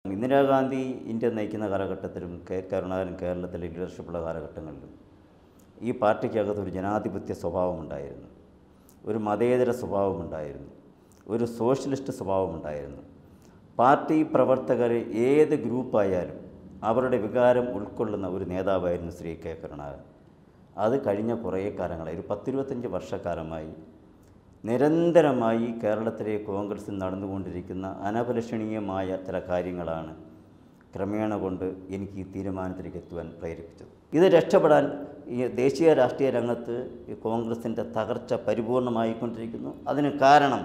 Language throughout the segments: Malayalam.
ഇന്ദിരാഗാന്ധി ഇന്ത്യ നയിക്കുന്ന കാലഘട്ടത്തിലും കെ കരുണാകരൻ കേരളത്തിലെ ലീഡർഷിപ്പുള്ള കാലഘട്ടങ്ങളിലും ഈ പാർട്ടിക്കകത്ത് ഒരു ജനാധിപത്യ സ്വഭാവമുണ്ടായിരുന്നു ഒരു മതേതര സ്വഭാവമുണ്ടായിരുന്നു ഒരു സോഷ്യലിസ്റ്റ് സ്വഭാവമുണ്ടായിരുന്നു പാർട്ടി പ്രവർത്തകർ ഏത് ഗ്രൂപ്പായാലും അവരുടെ വികാരം ഉൾക്കൊള്ളുന്ന ഒരു നേതാവായിരുന്നു ശ്രീ കെ കരുണാകരൻ അത് കഴിഞ്ഞ കുറേ കാലങ്ങളായി ഒരു പത്തിരുപത്തഞ്ച് വർഷക്കാലമായി നിരന്തരമായി കേരളത്തിലെ കോൺഗ്രസിൽ നടന്നുകൊണ്ടിരിക്കുന്ന അനഭിലഷണീയമായ ചില കാര്യങ്ങളാണ് ക്രമേണ കൊണ്ട് എനിക്ക് ഈ തീരുമാനത്തിലേക്ക് എത്തുവാൻ പ്രേരിപ്പിച്ചത് ഇത് രക്ഷപ്പെടാൻ ഈ ദേശീയ രാഷ്ട്രീയ രംഗത്ത് ഈ കോൺഗ്രസിൻ്റെ തകർച്ച പരിപൂർണമായിക്കൊണ്ടിരിക്കുന്നു അതിന് കാരണം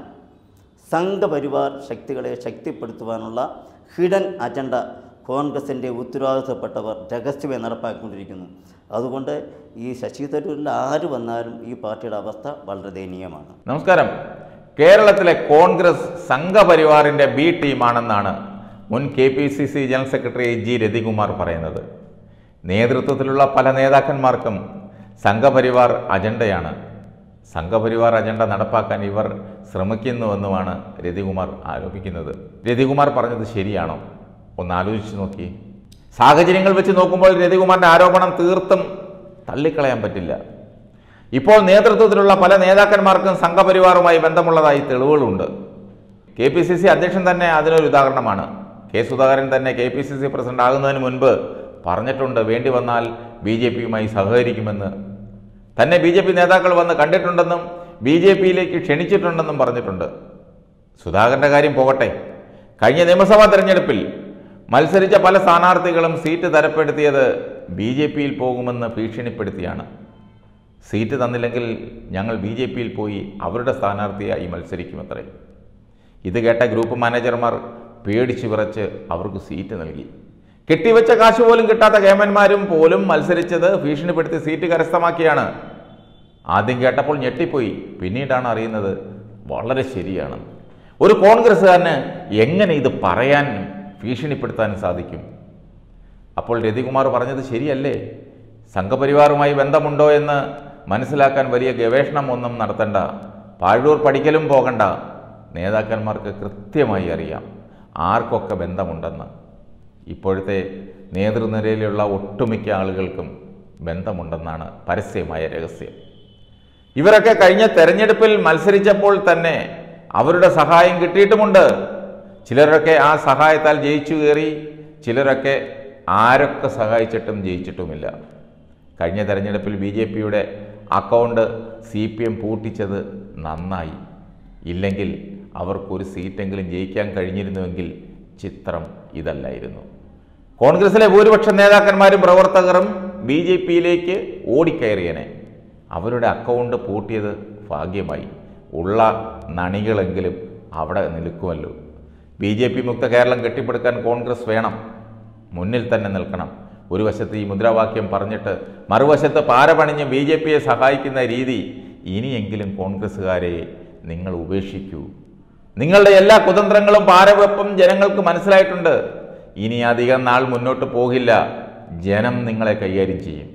സംഘപരിവാർ ശക്തികളെ ശക്തിപ്പെടുത്തുവാനുള്ള ഹിഡൻ അജണ്ട കോൺഗ്രസിൻ്റെ ഉത്തരവാദിത്തപ്പെട്ടവർ രഹസ്യമായി നടപ്പാക്കിക്കൊണ്ടിരിക്കുന്നു അതുകൊണ്ട് ഈ ശശി തരൂരിൽ ആര് വന്നാലും ഈ പാർട്ടിയുടെ അവസ്ഥ വളരെ ദയനീയമാണ് നമസ്കാരം കേരളത്തിലെ കോൺഗ്രസ് സംഘപരിവാറിന്റെ ബി ടീമാണെന്നാണ് മുൻ K P C C general secretary G Rathikumar പറയുന്നത് നേതൃത്വത്തിലുള്ള പല നേതാക്കന്മാർക്കും സംഘപരിവാർ അജണ്ടയാണ് സംഘപരിവാർ അജണ്ട നടപ്പാക്കാൻ ഇവർ ശ്രമിക്കുന്നുവെന്നുമാണ് രതികുമാർ ആരോപിക്കുന്നത് രതികുമാർ പറഞ്ഞത് ശരിയാണോ ഒന്ന് ആലോചിച്ച് നോക്കി സാഹചര്യങ്ങൾ വെച്ച് നോക്കുമ്പോൾ രതികുമാറിന്റെ ആരോപണം തീർത്തും തള്ളിക്കളയാൻ പറ്റില്ല ഇപ്പോൾ നേതൃത്വത്തിലുള്ള പല നേതാക്കന്മാർക്കും സംഘപരിവാറുമായി ബന്ധമുള്ളതായി തെളിവുകളുണ്ട് കെ പി സി സി അധ്യക്ഷൻ തന്നെ അതിനൊരു ഉദാഹരണമാണ് കെ സുധാകരൻ തന്നെ K P C C president ആകുന്നതിന് മുൻപ് പറഞ്ഞിട്ടുണ്ട് വേണ്ടി വന്നാൽ ബി ജെ പിയുമായി സഹകരിക്കുമെന്ന് തന്നെ ബി ജെ പി നേതാക്കൾ വന്ന് കണ്ടിട്ടുണ്ടെന്നും ബി ജെ പിയിലേക്ക് ക്ഷണിച്ചിട്ടുണ്ടെന്നും പറഞ്ഞിട്ടുണ്ട് സുധാകരന്റെ കാര്യം പോകട്ടെ കഴിഞ്ഞ നിയമസഭാ തെരഞ്ഞെടുപ്പിൽ മത്സരിച്ച പല സ്ഥാനാർത്ഥികളും സീറ്റ് തരപ്പെടുത്തിയത് ബി ജെ പിയിൽ പോകുമെന്ന് ഭീഷണിപ്പെടുത്തിയാണ് സീറ്റ് തന്നില്ലെങ്കിൽ ഞങ്ങൾ ബി ജെ പിയിൽ പോയി അവരുടെ സ്ഥാനാർത്ഥിയായി മത്സരിക്കുമത്രേ ഇത് കേട്ട ഗ്രൂപ്പ് മാനേജർമാർ പേടിച്ചു വിറച്ച് അവർക്ക് സീറ്റ് നൽകി കെട്ടിവെച്ച കാശ് പോലും കിട്ടാത്ത കേമന്മാരും പോലും മത്സരിച്ചത് ഭീഷണിപ്പെടുത്തി സീറ്റ് കരസ്ഥമാക്കിയാണ് ആദ്യം കേട്ടപ്പോൾ ഞെട്ടിപ്പോയി പിന്നീടാണ് അറിയുന്നത് വളരെ ശരിയാണ് ഒരു കോൺഗ്രസ്സുകാരന് എങ്ങനെ ഇത് പറയാനും ഭീഷണിപ്പെടുത്താനും സാധിക്കും അപ്പോൾ രതികുമാർ പറഞ്ഞത് ശരിയല്ലേ സംഘപരിവാറുമായി ബന്ധമുണ്ടോ എന്ന് മനസ്സിലാക്കാൻ വലിയ ഗവേഷണം ഒന്നും നടത്തണ്ട പാഴൂർ പഠിക്കലും പോകണ്ട നേതാക്കന്മാർക്ക് കൃത്യമായി അറിയാം ആർക്കൊക്കെ ബന്ധമുണ്ടെന്ന് ഇപ്പോഴത്തെ നേതൃനിരയിലുള്ള ഒട്ടുമിക്ക ആളുകൾക്കും ബന്ധമുണ്ടെന്നാണ് പരസ്യമായ രഹസ്യം ഇവരൊക്കെ കഴിഞ്ഞ തെരഞ്ഞെടുപ്പിൽ മത്സരിച്ചപ്പോൾ തന്നെ അവരുടെ സഹായം കിട്ടിയിട്ടുമുണ്ട് ചിലരൊക്കെ ആ സഹായത്താൽ ജയിച്ചു കയറി ചിലരൊക്കെ ആരൊക്കെ സഹായിച്ചിട്ടും ജയിച്ചിട്ടുമില്ല കഴിഞ്ഞ തെരഞ്ഞെടുപ്പിൽ ബി ജെ പിയുടെ അക്കൗണ്ട് സി പി എം പൂട്ടിച്ചത് നന്നായി ഇല്ലെങ്കിൽ അവർക്കൊരു സീറ്റെങ്കിലും ജയിക്കാൻ കഴിഞ്ഞിരുന്നുവെങ്കിൽ ചിത്രം ഇതല്ലായിരുന്നു കോൺഗ്രസിലെ ഭൂരിപക്ഷം നേതാക്കന്മാരും പ്രവർത്തകരും ബി ജെ പിയിലേക്ക് ഓടിക്കയറിയനെ അവരുടെ അക്കൗണ്ട് പൂട്ടിയത് ഭാഗ്യമായി ഉള്ള നണികളെങ്കിലും അവിടെ നിൽക്കുമല്ലോ ബി ജെ പി മുക്ത കേരളം കെട്ടിപ്പടുക്കാൻ കോൺഗ്രസ് വേണം മുന്നിൽ തന്നെ നിൽക്കണം ഒരു വശത്ത് ഈ മുദ്രാവാക്യം പറഞ്ഞിട്ട് മറുവശത്ത് പാരപണിഞ്ഞ് ബി ജെ പിയെ സഹായിക്കുന്ന രീതി ഇനിയെങ്കിലും കോൺഗ്രസ്സുകാരെ നിങ്ങൾ ഉപേക്ഷിക്കൂ നിങ്ങളുടെ എല്ലാ കുതന്ത്രങ്ങളും പാരവെപ്പും ജനങ്ങൾക്ക് മനസ്സിലായിട്ടുണ്ട് ഇനി അധികം നാൾ മുന്നോട്ട് പോകില്ല ജനം നിങ്ങളെ കൈകാര്യം ചെയ്യും